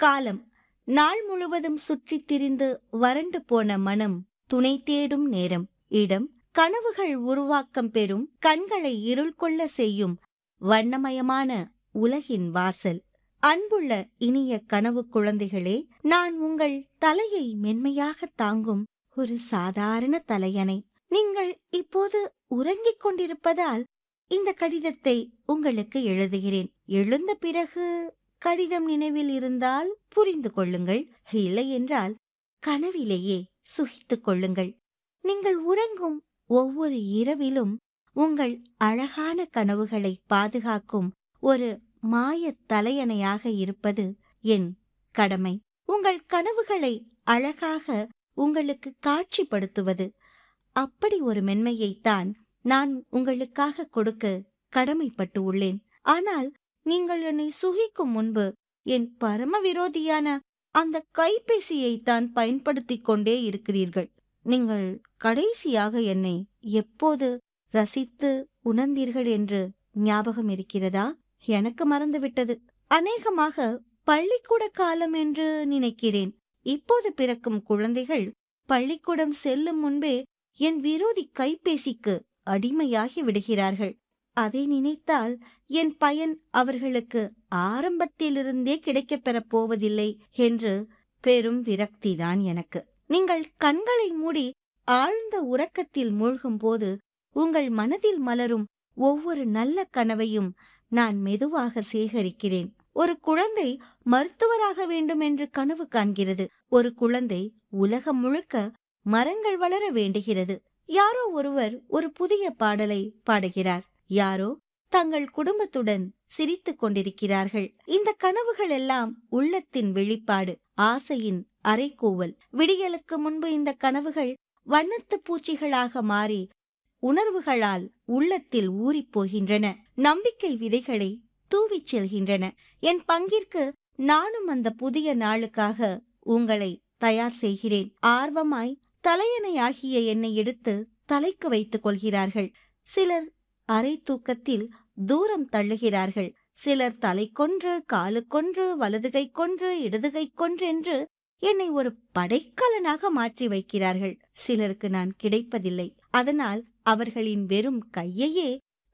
காலம் நாள் முழுவதும் சுற்றித் திரிந்து வறண்டு போன மனம் துணை தேடும் நேரம் இடம் கனவுகள் உருவாக்கம் பெறும் கண்களை இருள் கொள்ள செய்யும் வண்ணமயமான உலகின் வாசல் அன்புள்ள இனிய கனவு குழந்தைகளே நான் உங்கள் தலையை மென்மையாக தாங்கும் ஒரு சாதாரண தலையணை நீங்கள் இப்போது உறங்கிக் கொண்டிருப்பதால் இந்த கடிதத்தை உங்களுக்கு எழுதுகிறேன் எழுந்த பிறகு கடிதம் நினைவில் இருந்தால் புரிந்து கொள்ளுங்கள் இல்லை என்றால் கனவிலேயே சுகித்துக் கொள்ளுங்கள் நீங்கள் உறங்கும் ஒவ்வொரு இரவிலும் உங்கள் அழகான கனவுகளை பாதுகாக்கும் ஒரு மாயத் தலையணையாக இருப்பது என் கடமை உங்கள் கனவுகளை அழகாக உங்களுக்கு காட்சிப்படுத்துவது அப்படி ஒரு மென்மையைத்தான் நான் உங்களுக்காக கொடுக்க கடமைப்பட்டு உள்ளேன் ஆனால் நீங்கள் என்னை சுகிக்கும் முன்பு என் பரம விரோதியான அந்த கைபேசியை தான் பயன்படுத்திக் கொண்டே இருக்கிறீர்கள் நீங்கள் கடைசியாக என்னை எப்போது ரசித்து உணர்ந்தீர்கள் என்று ஞாபகம் இருக்கிறதா எனக்கு மறந்துவிட்டது அநேகமாக பள்ளிக்கூட காலம் என்று நினைக்கிறேன் இப்போது பிறக்கும் குழந்தைகள் பள்ளிக்கூடம் செல்லும் முன்பே என் விரோதி கைபேசிக்கு அடிமையாகி விடுகிறார்கள் அதை நினைத்தால் என் பயன் அவர்களுக்கு ஆரம்பத்திலிருந்தே கிடைக்கப் பெறப் போவதில்லை என்று பெரும் விரக்திதான் எனக்கு நீங்கள் கண்களை மூடி ஆழ்ந்த உறக்கத்தில் மூழ்கும் போது உங்கள் மனதில் மலரும் ஒவ்வொரு நல்ல கனவையும் நான் மெதுவாக சேகரிக்கிறேன் ஒரு குழந்தை மருத்துவராக வேண்டும் என்று கனவு காண்கிறது ஒரு குழந்தை உலகம் முழுக்க மரங்கள் வளர வேண்டுகிறது யாரோ ஒருவர் ஒரு புதிய பாடலை பாடுகிறார் யாரோ தங்கள் குடும்பத்துடன் சிரித்துக் கொண்டிருக்கிறார்கள் இந்த கனவுகள் எல்லாம் உள்ளத்தின் வெளிப்பாடு ஆசையின் அரைக்கூவல் விடியலுக்கு முன்பு இந்த கனவுகள் வண்ணத்து பூச்சிகளாக மாறி உணர்வுகளால் உள்ளத்தில் ஊறிப் போகின்றன நம்பிக்கை விதைகளை தூவிச் செல்கின்றன என் பங்கிற்கு நானும் அந்த புதிய நாளுக்காக உங்களை தயார் செய்கிறேன் ஆர்வமாய் தலையணையாகிய என்னை எடுத்து தலைக்கு வைத்துக் கொள்கிறார்கள் சிலர் அரை தூக்கத்தில் தூரம் தள்ளுகிறார்கள் சிலர் தலை கொன்று காலுக்கொன்று வலதுகை கொன்று இடதுகை கொன்று என்று என்னை ஒரு படைக்கலனாக மாற்றி வைக்கிறார்கள் சிலருக்கு நான் கிடைப்பதில்லை அதனால் அவர்களின் வெறும் கையையே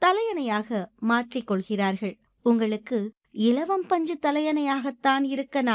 தலையணையாக மாற்றிக் கொள்கிறார்கள் உங்களுக்கு இலவம் பஞ்சு தலையணையாகத்தான் இருக்க நான்